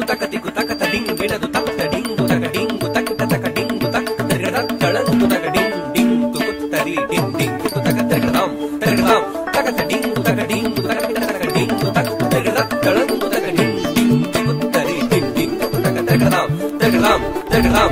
తక తిక్కు తక తడింగు గిడదు తక తడింగు తక డింగు తక తక డింగు తక తిరగద తళంగు తక డింగ్ డింగ్ కుకుత్తరి డింగ్ డింగ్ కుతు తక తిరగదాం తిరగదాం తక తడింగు తక డింగు తక తక డింగు తక తిరగద తళంగు తక డింగ్ డింగ్ కుకుత్తరి డింగ్ డింగ్ కుతు తక తిరగదాం తిరగదాం తిరగదాం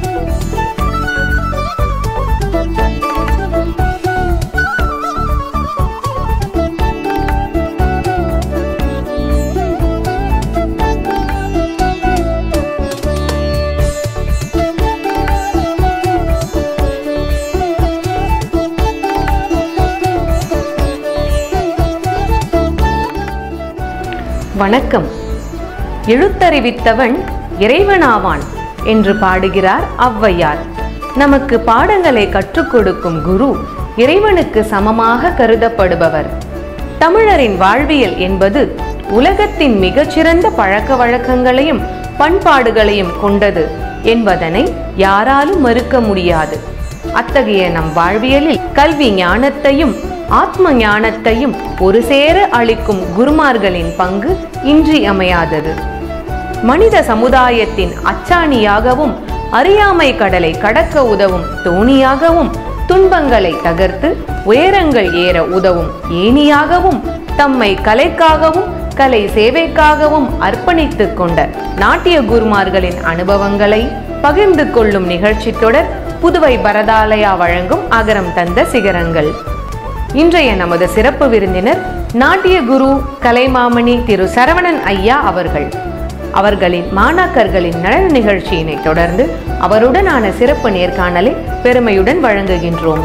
வணக்கம் எழுத்தறிவித்தவன் இறைவனாவான் என்று பாடுகிறார் ஔவையார் நமக்கு பாடங்களை கற்றுக் கொடுக்கும் குரு இறைவனுக்கு சமமாக கருதப்படுபவர் தமிழரின் வாழ்வியல் என்பது உலகத்தின் மிகச்சிறந்த பழக்க வழக்கங்களையும் பண்பாடுகளையும் கொண்டது என்பதனை யாராலும் மறுக்க முடியாது அத்தகைய நம் வாழ்வியலில் கல்வி ஞானத்தையும் ஆத்ம ஞானத்தையும் ஒரு சேர அளிக்கும் குருமார்களின் பங்கு இன்றியமையாதது மனித சமுதாயத்தின் அச்சாணியாகவும் அறியாமை கடலை கடக்க உதவும் தோணியாகவும் துன்பங்களை தகர்த்து உயரங்கள் ஏற உதவும் ஏணியாகவும் தம்மை கலைக்காகவும் கலை சேவைக்காகவும் அர்ப்பணித்துக் கொண்ட நாட்டிய குருமார்களின் அனுபவங்களை பகிர்ந்து கொள்ளும் நிகழ்ச்சி தொடர் புதுவை பரதாலயா வழங்கும் அகரம் தந்த சிகரங்கள் இன்றைய நமது சிறப்பு விருந்தினர் நாட்டிய குரு கலைமாமணி திரு சரவணன் ஐயா அவர்கள் அவர்களின் மாணாக்கர்களின் நலன் நிகழ்ச்சியினை தொடர்ந்து அவருடனான சிறப்பு நேர்காணலை பெருமையுடன் வழங்குகின்றோம்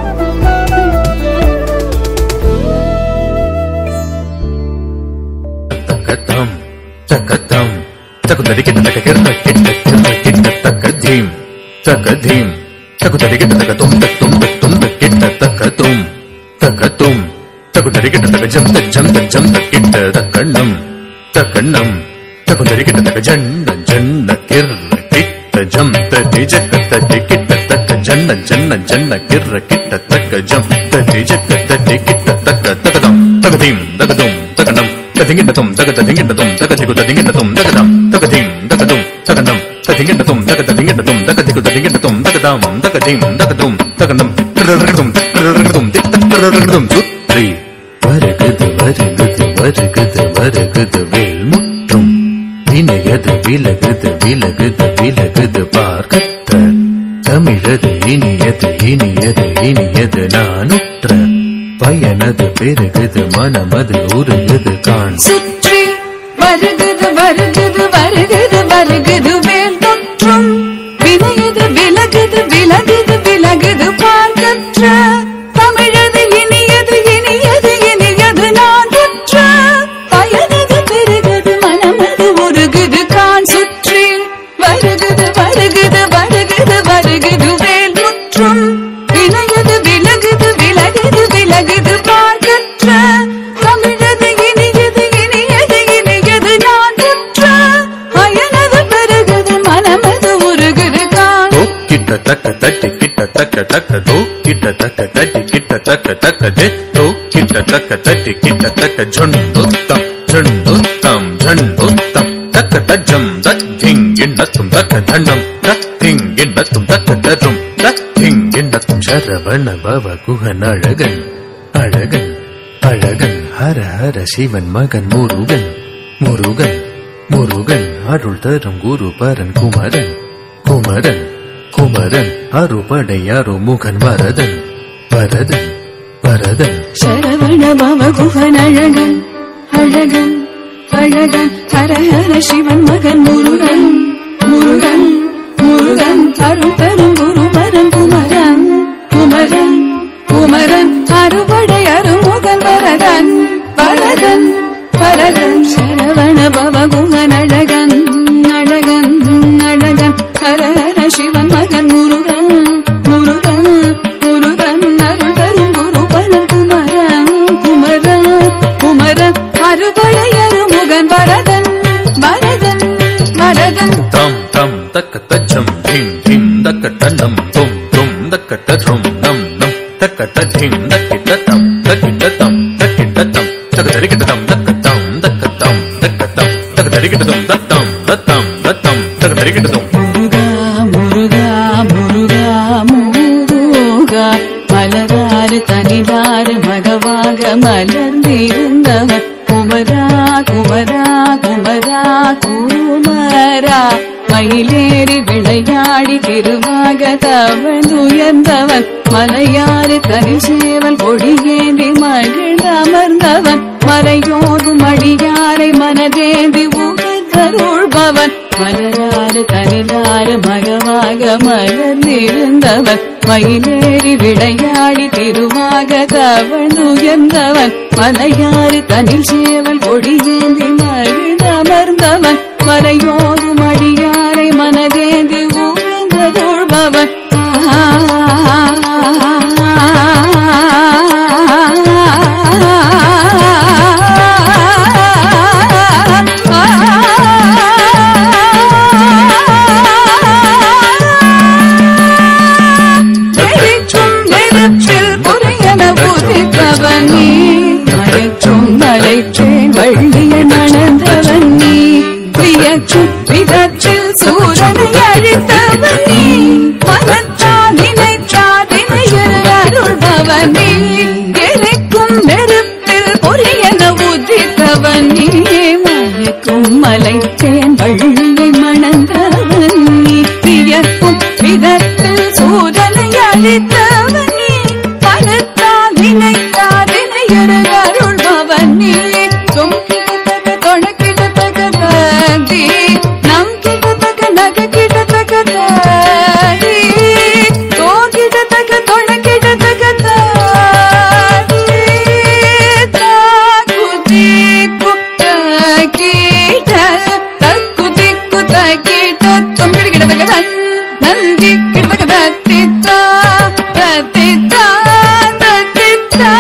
తకతం తకతం తకుదరి కిట తక కిర్త కిట కిర్త కిట తక ధీం తక ధీం తకుదరి కిట తక తుం తక్ తుం తక్ తుం తక్ కిట తక తుం తక తుం తకుదరి కిట తక జం తక్ జం తక్ జం తక్ కిట తకణం తకణం తకుదరి కిట తక జండ జండ కిర్ర కిట జం తటి జక తటి కిట తక జన్న జన్న జన్న కిర్ర కిట తక జం తటి జక తటి కిట తక తకదం తకదీం తకదుం తకణం తదింగిటతం తగ తదింగిటతం తగ దిగు తదింగిటతం తగదం తగదీం తగదుం తగనం తదింగిటతం తగ తదింగిటతం తగ దిగు తదింగిటతం తగదాం తగదీం తగదుం తగనం తగదం తగదం తగదం சுற்றி வருகுது வருகுது வருகுது வருகுது வேல் முற்றும் வினையது விலகுது விலகுது விலகுது பார்க்கத்த தமிழது இனியது இனியது இனியது நானுற்ற பயனது பெருகுது மனமது உருகுது காண் சுற்றி வருகுது வருகுது வருகுது வருகுது வேல் தொற்றும் வினையது விலகுது விலகுது விலகுது பார்க்கற்ற தமிழது இனியது இனியது இனியது நான் பெற்ற பயனது பெருகுது மனமது உருகுது கான் சுற்றி வருகுது வருகுது வருகுது வருகுது வேல் முற்றும் வினையது விலகுது விலகுது விலகுது பார்க்கற்ற தமிழது இனியது இனியது இனியது நான் பெற்ற பயனது பெருகுது மனமது உருகுது கான் தோ கிட்ட தக்க தட்டி கிட்ட தக்க தக்க தோ கிட்ட தக்க தட்டி கிட்ட தக்க தக்க தே தோ கிட்ட தக்க தட்டி கிட்ட தக்க ஜொண்டுத்தம் ஜொண்டுத்தம் ஜொண்டுத்தம் தக்க தஜம் தத்திங் எண்ணத்தும் தக்க தண்டம் தத்திங் எண்ணத்தும் தக்க தரும் தத்திங் எண்ணத்தும் சரவண பவ குகன் அழகன் அழகன் அழகன் ஹர ஹர சிவன் மகன் முருகன் முருகன் முருகன் அருள் தரும் குரு பரன் குமரன் குமரன் குமரன் அருபடை அருமுகன் வரதன் வரதன் வரதன் சரவண பவ குகன் அழகன் அழகன் அழகன் ஹர ஹர சிவன் மகன் முருகன் முருகன் முருகன் அருள் பெரும் குரு பரம் குமரன் குமரன் குமரன் அறுபடை அருமுகன் வரதன் வரதன் வரதன் சரவண பவ குகன் அழகன் அழகன் அழகன் ஹர ஹர சிவன் மகன் முருகன் முருகன் முருகன் அருள் பெரும் குரு பரம் குமரன் குமரன் குமரன் அறுபடை அருமுகன் வரதன் வரதன் வரதன் தம் தம் தக்க தச்சம் திம் திம் தக்க தன்னம் தும் தும் தக்க தரும் நம் நம் தக்க தத்திம் தக்கிட்ட தம் தக்கிட்ட தம் தக்கிட்ட தம் தக்க தரிக்கிட்ட தம் தக்க தம் தக்க தம் தக்க தம் தக்க தரிக்கிட்ட தம் தத்தம் தத்தம் மலர்ந்திருந்தவன் குமரா குமரா குமரா குமரா மயிலேறி விளையாடி திருவாக தவழ்ந்துயர்ந்தவன் மலையாறு கரிசேவல் கொடியேந்தி மகிழ்ந்தமர்ந்தவன் மலையோதும் அடியாரை மனதேந்தி உகந்தருள்பவன் மலராறு தனிலாறு மகவாக மலர்ந்திருந்தவன் மயிலேறி விளையாடி திருவாக தவழ்ந்துயர்ந்தவன் மலையாறு தனில் சேவல் கொடியேந்தி மகிழ்ந்தமர்ந்தவன் மலையோதும் அடியாரை மனதேந்தி உகந்தருள்பவன் நெறிச்சும் நெருப்பில் புரியன உதித்தவன் நீ மலைச்சும் மலைச்சேன் வள்ளிய மணந்தவன் நீ வியச்சும் விதத்தில் சூரனை அழித்தவன் நீ மனத்தா நினைத்தா தினையர் அருள்பவன் நீ எரிக்கும் நெருப்பில் பொரியன உதித்தவன் நீ மலைக்கும் மலைச்சேன் வள்ளியை மணந்தவன் நீ வியக்கும் விதத்தில் சூரனை அழித்தவன் நீ மனத்தால் நினைத்தால் இணையர் அருள்பவன் நீ தொங்கிடத்தக்க தொணக்கிடத்தக்க தாதி நம் கிடத்தக்க நக கிடத்தக்க தாதி தோங்கிடத்தக்க தொணக்கிடத்தக்க தாதி தாக்குதி குத்த கீட்ட தக்குதி குத்த கீட்ட தொங்கிட கிடத்தக்க தன் நந்தி கிடத்தக்க தத்தித்தா தத்தித்தா தத்தித்தா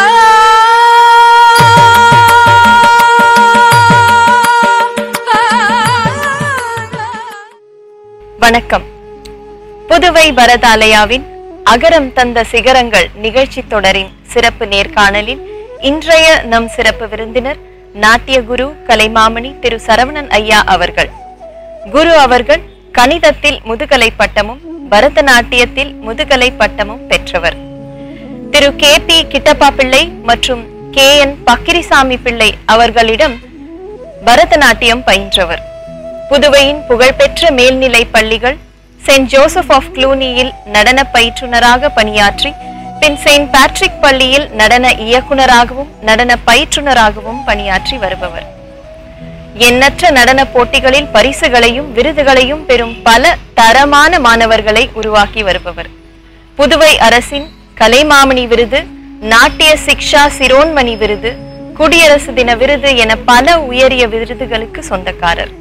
வணக்கம் புதுவை பரதாலயாவின் அகரம் தந்த சிகரங்கள் நிகழ்ச்சி தொடரின் சிறப்பு நேர்காணலில் இன்றைய நம் சிறப்பு விருந்தினர் நாட்டிய குரு கலைமாமணி திரு சரவணன் ஐயா அவர்கள் குரு அவர்கள் கணிதத்தில் முதுகலை பட்டமும் பரதநாட்டியத்தில் முதுகலை பட்டமும் பெற்றவர் திரு கே பி கிட்டப்பா பிள்ளை மற்றும் கே என் பக்கிரிசாமி பிள்ளை அவர்களிடம் பரதநாட்டியம் பயின்றவர் புதுவையின் புகழ்பெற்ற மேல்நிலை பள்ளிகள் செயின்ட் ஜோசப் ஆஃப் க்ளூனியில் நடன பயிற்றுனராக பணியாற்றி பின் செயின்ட் பேட்ரிக் பள்ளியில் நடன இயக்குனராகவும் நடன பயிற்றுனராகவும் பணியாற்றி வருபவர் எண்ணற்ற நடன போட்டிகளில் பரிசுகளையும் விருதுகளையும் பெறும் பல தரமான மாணவர்களை உருவாக்கி வருபவர் புதுவை அரசின் கலைமாமணி விருது நாட்டிய சிக்ஷா சிரோன்மணி விருது குடியரசு தின விருது என பல உயரிய விருதுகளுக்கு சொந்தக்காரர்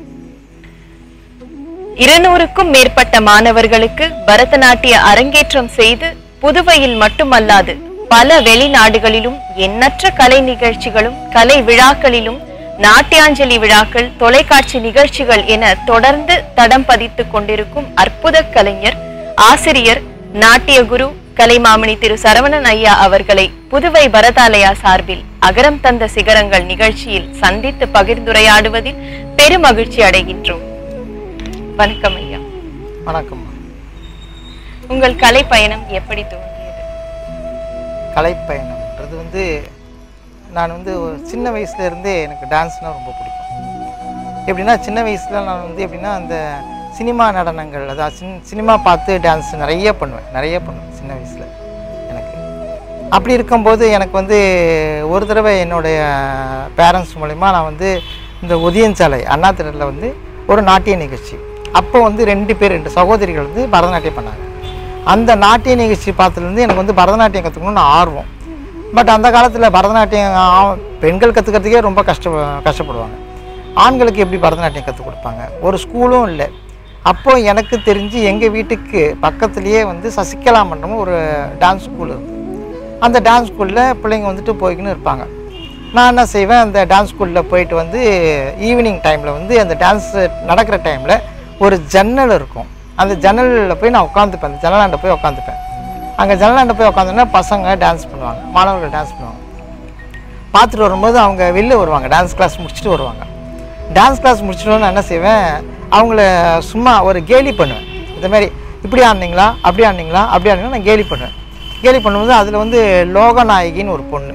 இருநூறுக்கும் மேற்பட்ட மாணவர்களுக்கு பரதநாட்டிய அரங்கேற்றம் செய்து புதுவையில் மட்டுமல்லாது பல வெளிநாடுகளிலும் எண்ணற்ற கலை நிகழ்ச்சிகளும் கலை விழாக்களிலும் நாட்டியாஞ்சலி விழாக்கள் தொலைக்காட்சி நிகழ்ச்சிகள் என தொடர்ந்து தடம் பதித்துக் கொண்டிருக்கும் அற்புத கலைஞர் ஆசிரியர் நாட்டிய குரு கலைமாமணி திரு சரவணன் ஐயா அவர்களை புதுவை பரதாலயா சார்பில் அகரம் தந்த சிகரங்கள் நிகழ்ச்சியில் சந்தித்து பகிர்ந்துரையாடுவதில் பெருமகிழ்ச்சி அடைகின்றோம் வணக்கம் ஐயா வணக்கம் உங்கள் கலை பயணம் எப்படி துவங்கியது கலைப்பயணம்ன்றது வந்து நான் வந்து ஒரு சின்ன வயசுல இருந்தே எனக்கு டான்ஸ்னால் ரொம்ப பிடிக்கும் எப்படின்னா சின்ன வயசில் நான் வந்து எப்படின்னா அந்த சினிமா நடனங்கள் அதாவது சின் சினிமா பார்த்து டான்ஸ் நிறைய பண்ணுவேன் நிறைய பண்ணுவேன் சின்ன வயசில் எனக்கு அப்படி இருக்கும்போது எனக்கு வந்து ஒரு தடவை என்னுடைய பேரண்ட்ஸ் மூலிமா நான் வந்து இந்த உதயஞ்சாலை அண்ணா திடலில் வந்து ஒரு நாட்டிய நிகழ்ச்சி அப்போ வந்து ரெண்டு பேர் ரெண்டு சகோதரிகள் வந்து பரதநாட்டியம் பண்ணாங்க அந்த நாட்டிய நிகழ்ச்சி பார்த்ததுலேருந்து எனக்கு வந்து பரதநாட்டியம் கற்றுக்கணும்னு ஆர்வம் பட் அந்த காலத்தில் பரதநாட்டியம் ஆ- பெண்கள் கற்றுக்கிறதுக்கே ரொம்ப கஷ்ட கஷ்டப்படுவாங்க ஆண்களுக்கு எப்படி பரதநாட்டியம் கற்றுக் கொடுப்பாங்க ஒரு ஸ்கூலும் இல்லை அப்போ எனக்கு தெரிஞ்சு எங்கள் வீட்டுக்கு பக்கத்துலேயே வந்து சசிகலா மண்டபம் ஒரு டான்ஸ் ஸ்கூல் இருக்குது அந்த டான்ஸ் ஸ்கூலில் பிள்ளைங்க வந்துட்டு போய்க்கின்னு இருப்பாங்க நான் என்ன செய்வேன் அந்த டான்ஸ் ஸ்கூலில் போயிட்டு வந்து ஈவினிங் டைமில் வந்து அந்த டான்ஸ் நடக்கிற டைமில் ஒரு ஜன்னல் இருக்கும் அந்த ஜன்னலில் போய் நான் உட்காந்துப்பேன் அந்த ஜன்னலாண்ட போய் உட்காந்துப்பேன் அங்கே ஜன்னலாண்ட போய் உட்காந்தோன்னா பசங்க டான்ஸ் பண்ணுவாங்க மாணவர்கள் டான்ஸ் பண்ணுவாங்க பார்த்துட்டு வரும்போது அவங்க வெளில வருவாங்க டான்ஸ் கிளாஸ் முடிச்சுட்டு வருவாங்க டான்ஸ் கிளாஸ் முடிச்சிட்டோன்னு நான் என்ன செய்வேன் அவங்கள சும்மா ஒரு கேலி பண்ணுவேன் இந்த மாதிரி இப்படி ஆடினீங்களா அப்படி ஆடினீங்களா அப்படி ஆடினீங்களா நான் கேலி பண்ணுவேன் கேலி பண்ணும்போது அதில் வந்து லோகநாயகின்னு ஒரு பொண்ணு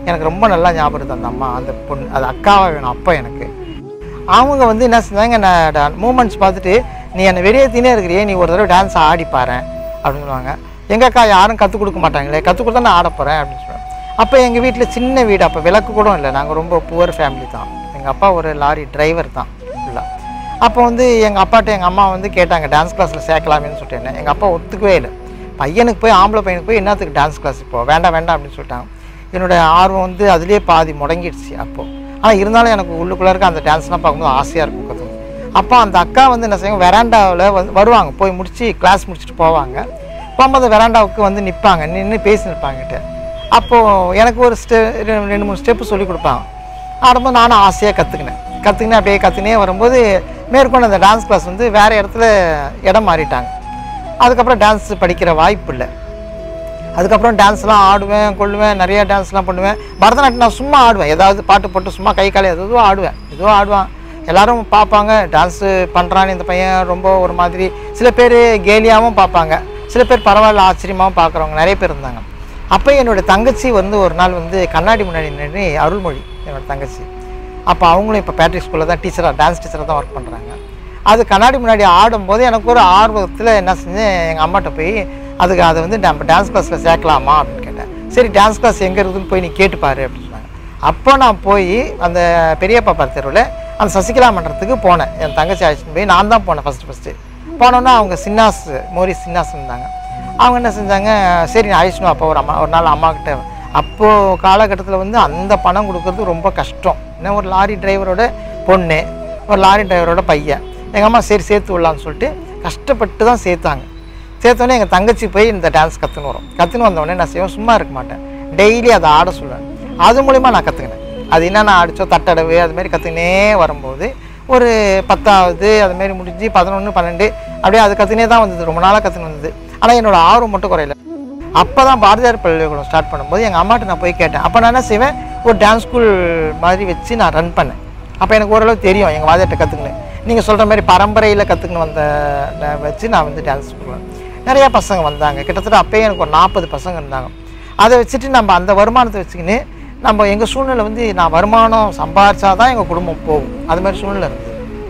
எனக்கு ரொம்ப நல்லா ஞாபகம் இருக்குது அந்த அம்மா அந்த பொண்ணு அது அக்காவாக வேணும் அப்பா எனக்கு அவங்க வந்து என்ன செஞ்சாங்க நான் மூமெண்ட்ஸ் பார்த்துட்டு நீ என்னை வெளியேற்றினே இருக்கிறியே நீ ஒரு தடவை டான்ஸ் ஆடி பாரு அப்படின்னு சொல்லுவாங்க எங்கள் அக்கா யாரும் கற்றுக் கொடுக்க மாட்டாங்களே கற்றுக் கொடுத்தா நான் ஆட போகிறேன் அப்படின்னு சொல்லுவேன் அப்போ எங்கள் வீட்டில் சின்ன வீடு அப்போ விளக்கு கூட இல்லை நாங்கள் ரொம்ப புவர் ஃபேமிலி தான் எங்கள் அப்பா ஒரு லாரி டிரைவர் தான் ஃபுல்லாக அப்போ வந்து எங்கள் அப்பாட்ட எங்கள் அம்மா வந்து கேட்டாங்க டான்ஸ் கிளாஸில் சேர்க்கலாமேன்னு சொல்லிட்டு என்ன எங்கள் அப்பா ஒத்துக்கவே இல்லை பையனுக்கு போய் ஆம்பளை பையனுக்கு போய் என்னத்துக்கு டான்ஸ் கிளாஸ் இப்போ வேண்டாம் வேண்டாம் அப்படின்னு சொல்லிட்டாங்க என்னோட ஆர்வம் வந்து அதுலேயே பாதி முடங்கிடுச்சு அப்போது ஆனால் இருந்தாலும் எனக்கு உள்ளுக்குள்ளே இருக்க அந்த டான்ஸ்லாம் பார்க்கும்போது ஆசையாக இருக்கும் கற்றுக்கணும் அப்போ அந்த அக்கா வந்து என்ன செய்வாங்க வெராண்டாவில் வந்து வருவாங்க போய் முடிச்சு கிளாஸ் முடிச்சுட்டு போவாங்க போகும்போது வெராண்டாவுக்கு வந்து நிற்பாங்க நின்று பேசி நிற்பாங்கிட்ட அப்போது எனக்கு ஒரு ஸ்டெ ரெண்டு மூணு ஸ்டெப்பு சொல்லி கொடுப்பாங்க ஆடும்போது நானும் ஆசையாக கற்றுக்கினேன் கற்றுக்கினேன் அப்படியே கற்றுக்கினே வரும்போது மேற்கொண்டு அந்த டான்ஸ் கிளாஸ் வந்து வேறு இடத்துல இடம் மாறிட்டாங்க அதுக்கப்புறம் டான்ஸ் படிக்கிற வாய்ப்பு இல்லை அதுக்கப்புறம் டான்ஸ்லாம் ஆடுவேன் கொள்ளுவேன் நிறைய டான்ஸ்லாம் பண்ணுவேன் பரதநாட்டியம் நான் சும்மா ஆடுவேன் ஏதாவது பாட்டு போட்டு சும்மா கை காலை எதுவோ ஆடுவேன் எதுவோ ஆடுவான் எல்லாரும் பார்ப்பாங்க டான்ஸு பண்ணுறான்னு இந்த பையன் ரொம்ப ஒரு மாதிரி சில பேர் கேலியாகவும் பார்ப்பாங்க சில பேர் பரவாயில்ல ஆச்சரியமாகவும் பார்க்குறவங்க நிறைய பேர் இருந்தாங்க அப்போ என்னோட தங்கச்சி வந்து ஒரு நாள் வந்து கண்ணாடி முன்னாடி நின்று அருள்மொழி என்னோட தங்கச்சி அப்போ அவங்களும் இப்போ பேட்ரிக் ஸ்கூலில் தான் டீச்சராக டான்ஸ் டீச்சராக தான் ஒர்க் பண்ணுறாங்க அது கண்ணாடி முன்னாடி ஆடும்போது எனக்கு ஒரு ஆர்வத்தில் என்ன செஞ்சேன் எங்கள் அம்மாட்ட போய் அதுக்கு அதை வந்து நம்ம டான்ஸ் கிளாஸில் சேர்க்கலாமா அப்படின்னு கேட்டேன் சரி டான்ஸ் கிளாஸ் எங்கே இருக்குதுன்னு போய் நீ கேட்டுப்பாரு அப்படின்னு சொன்னாங்க அப்போ நான் போய் அந்த பெரியப்பா பார் தெருவில் அந்த சசிகலா மன்றத்துக்கு போனேன் என் தங்கச்சி அழைச்சிட்டு போய் நான் தான் போனேன் ஃபஸ்ட்டு ஃபஸ்ட்டு போனோன்னா அவங்க சின்னாஸ் மோரி சின்னாஸ் இருந்தாங்க அவங்க என்ன செஞ்சாங்க சரி நான் அழைச்சினோம் அப்போ ஒரு அம்மா ஒரு நாள் அம்மா கிட்ட அப்போது காலகட்டத்தில் வந்து அந்த பணம் கொடுக்கறது ரொம்ப கஷ்டம் ஏன்னா ஒரு லாரி டிரைவரோட பொண்ணு ஒரு லாரி டிரைவரோட பையன் எங்கள் அம்மா சரி சேர்த்து விடலான்னு சொல்லிட்டு கஷ்டப்பட்டு தான் சேர்த்தாங்க சேர்த்தோன்னே எங்கள் தங்கச்சி போய் இந்த டான்ஸ் கற்றுன்னு வரும் கற்றுன்னு வந்தோடனே நான் செய்வேன் சும்மா இருக்க மாட்டேன் டெய்லி அதை ஆட சொல்லுவேன் அது மூலிமா நான் கற்றுக்கினேன் அது என்னென்ன ஆடிச்சோ தட்டடவு அது மாதிரி கற்றுக்கினே வரும்போது ஒரு பத்தாவது அது மாதிரி முடிஞ்சு பதினொன்று பன்னெண்டு அப்படியே அது கற்றுனே தான் வந்தது ரொம்ப நாளாக கற்றுன்னு வந்தது ஆனால் என்னோட ஆர்வம் மட்டும் குறையல அப்போ தான் பாரதியார் பல்கலைக்கழகம் ஸ்டார்ட் பண்ணும்போது எங்கள் அம்மாட்ட நான் போய் கேட்டேன் அப்போ நான் என்ன செய்வேன் ஒரு டான்ஸ் ஸ்கூல் மாதிரி வச்சு நான் ரன் பண்ணேன் அப்போ எனக்கு ஓரளவு தெரியும் எங்கள் வாதியார்ட்ட கற்றுக்கினேன் நீங்கள் சொல்கிற மாதிரி பரம்பரையில் கற்றுக்கின்னு வந்த நான் வச்சு நான் வந்து டான்ஸ் பண்ணுவேன் நிறையா பசங்க வந்தாங்க கிட்டத்தட்ட அப்போயே எனக்கு ஒரு நாற்பது பசங்க இருந்தாங்க அதை வச்சுட்டு நம்ம அந்த வருமானத்தை வச்சுக்கின்னு நம்ம எங்கள் சூழ்நிலை வந்து நான் வருமானம் சம்பாரிச்சா தான் எங்கள் குடும்பம் போகும் அது மாதிரி சூழ்நிலை இருந்தது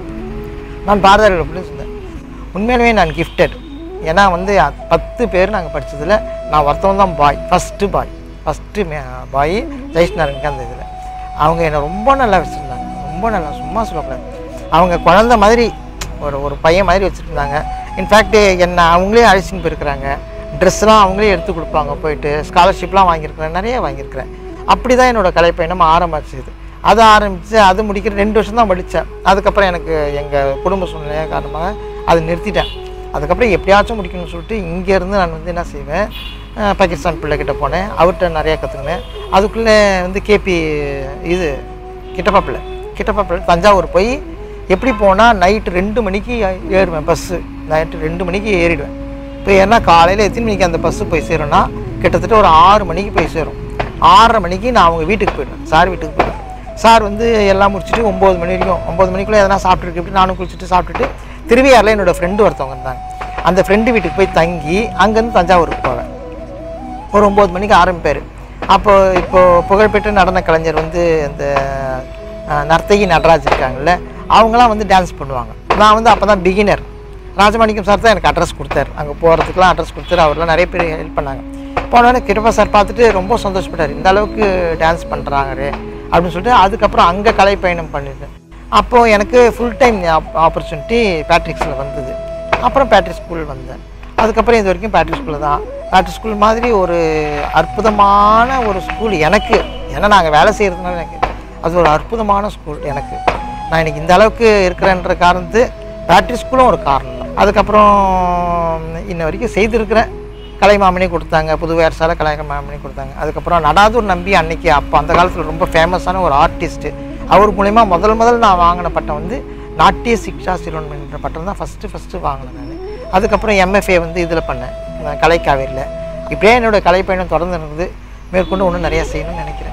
நான் பாரதியார் அப்படின்னு சொன்னேன் உண்மையிலுமே நான் கிஃப்டட் ஏன்னா வந்து அ- பத்து பேர் நாங்கள் படிச்சதுல நான் ஒருத்தவன் தான் பாய் ஃபஸ்ட்டு பாய் ஃபஸ்ட்டு பாய் ஜெயிஷ்ணருக்கு அந்த இதில் அவங்க என்னை ரொம்ப நல்லா வச்சுருந்தாங்க ரொம்ப நல்லா சும்மா சொல்லக்கூடாது அவங்க குழந்த மாதிரி ஒரு ஒரு பையன் மாதிரி வச்சுருந்தாங்க இன்ஃபேக்ட் என்னை அவங்களே அழைச்சின்னு போயிருக்கிறாங்க ட்ரெஸ்லாம் அவங்களே எடுத்து கொடுப்பாங்க போயிட்டு ஸ்காலர்ஷிப்லாம் வாங்கியிருக்கிறேன் நிறைய வாங்கியிருக்கிறேன் அப்படி தான் என்னோட கலைப்பயணம் ஆரம்பிச்சது அது ஆரம்பித்து அது முடிக்கிற ரெண்டு வருஷம் தான் படித்தேன் அதுக்கப்புறம் எனக்கு எங்கள் குடும்ப சூழ்நிலை காரணமாக அதை நிறுத்திட்டேன் அதுக்கப்புறம் எப்படியாச்சும் முடிக்கணும்னு சொல்லிட்டு இங்கேருந்து நான் வந்து என்ன செய்வேன் அஹ் பாகிஸ்தான் பிள்ளைகிட்ட போனேன் அவர்கிட்ட நிறையா கற்றுக்கினேன் அதுக்குள்ளே வந்து கேபி இது கிட்டப்பா பிள்ளை கிட்டப்பா பிள்ளை தஞ்சாவூர் போய் எப்படி போனால் நைட்டு ரெண்டு மணிக்கு ஏறுவேன் பஸ்ஸு நைட்டு ரெண்டு மணிக்கு ஏறிடுவேன் இப்போ ஏன்னா காலையில் எத்தனை மணிக்கு அந்த பஸ்ஸு போய் சேரும்னா கிட்டத்தட்ட ஒரு ஆறு மணிக்கு போய் சேரும் ஆறரை மணிக்கு நான் அவங்க வீட்டுக்கு போயிடுவேன் சார் வீட்டுக்கு போயிடுவேன் சார் வந்து எல்லாம் முடிச்சுட்டு ஒம்பது மணி வரைக்கும் ஒம்பது மணிக்குள்ளே எதனா சாப்பிட்டுருக்கு இப்படி நானும் குளிச்சுட்டு சாப்பிட்டுட்டு திருவையாறில் என்னோட ஃப்ரெண்டு ஒருத்தவங்க இருந்தாங்க அந்த ஃப்ரெண்டு வீட்டுக்கு போய் தங்கி அங்கேருந்து தஞ்சாவூருக்கு போவேன் ஒரு ஒம்பது மணிக்கு ஆரம்பிப்பார் அப்போ இப்போ புகழ்பெற்ற நடன கலைஞர் வந்து இந்த அஹ், நர்த்தகி நடராஜ் இருக்காங்கல்ல அவங்களாம் வந்து டான்ஸ் பண்ணுவாங்க நான் வந்து அப்போ தான் பிகினர் ராஜமாணிக்கம் சார் தான் எனக்கு அட்ரஸ் கொடுத்தாரு அங்கே போகிறதுக்குலாம் அட்ரஸ் கொடுத்தாரு அவர்லாம் நிறைய பேர் ஹெல்ப் பண்ணாங்க போனோடனே கிருபா சார் பார்த்துட்டு ரொம்ப சந்தோஷப்பட்டார் இந்த அளவுக்கு டான்ஸ் பண்ணுறாங்களே அப்படின்னு சொல்லிட்டு அதுக்கப்புறம் அங்கே கலை பயணம் பண்ணிட்டேன் அப்போது எனக்கு ஃபுல் டைம் ஆப்பர்ச்சுனிட்டி பேட்ரிக்ஸில் வந்தது அப்புறம் பேட்ரிக் ஸ்கூல் வந்தேன் அதுக்கப்புறம் இது வரைக்கும் பேட்ரிக் ஸ்கூலில் தான் பேட்ரிக் ஸ்கூல் மாதிரி ஒரு அற்புதமான ஒரு ஸ்கூல் எனக்கு ஏன்னா நாங்கள் வேலை செய்கிறதுனால எனக்கு அது ஒரு அற்புதமான ஸ்கூல் எனக்கு நான் இன்னைக்கு இந்த அளவுக்கு இருக்கிறேன்ற காரணத்து பேட்ரி ஸ்கூலும் ஒரு காரணம் தான் அதுக்கப்புறம் இன்ன வரைக்கும் செய்திருக்கிறேன் கலைமாமணி கொடுத்தாங்க புதுவையார் சாலை கலைமாமணி கொடுத்தாங்க அதுக்கப்புறம் நடாதூர் நம்பி அன்னைக்கு அப்போ அந்த காலத்தில் ரொம்ப ஃபேமஸான ஒரு ஆர்டிஸ்ட்டு அவர் மூலிமா முதல் முதல் நான் வாங்கின பட்டம் வந்து நாட்டிய சிக்ஷா சிறுவன்மன்ற பட்டம் தான் ஃபஸ்ட்டு ஃபஸ்ட்டு வாங்கினேன் நான் அதுக்கப்புறம் எம்எஃப்ஏ வந்து இதில் பண்ணேன் நான் கலைக்காவேரியில் இப்படியே என்னோட கலைப்பயணம் தொடர்ந்து இருக்குது மேற்கொண்டு இன்னும் நிறையா செய்யணும்னு நினைக்கிறேன்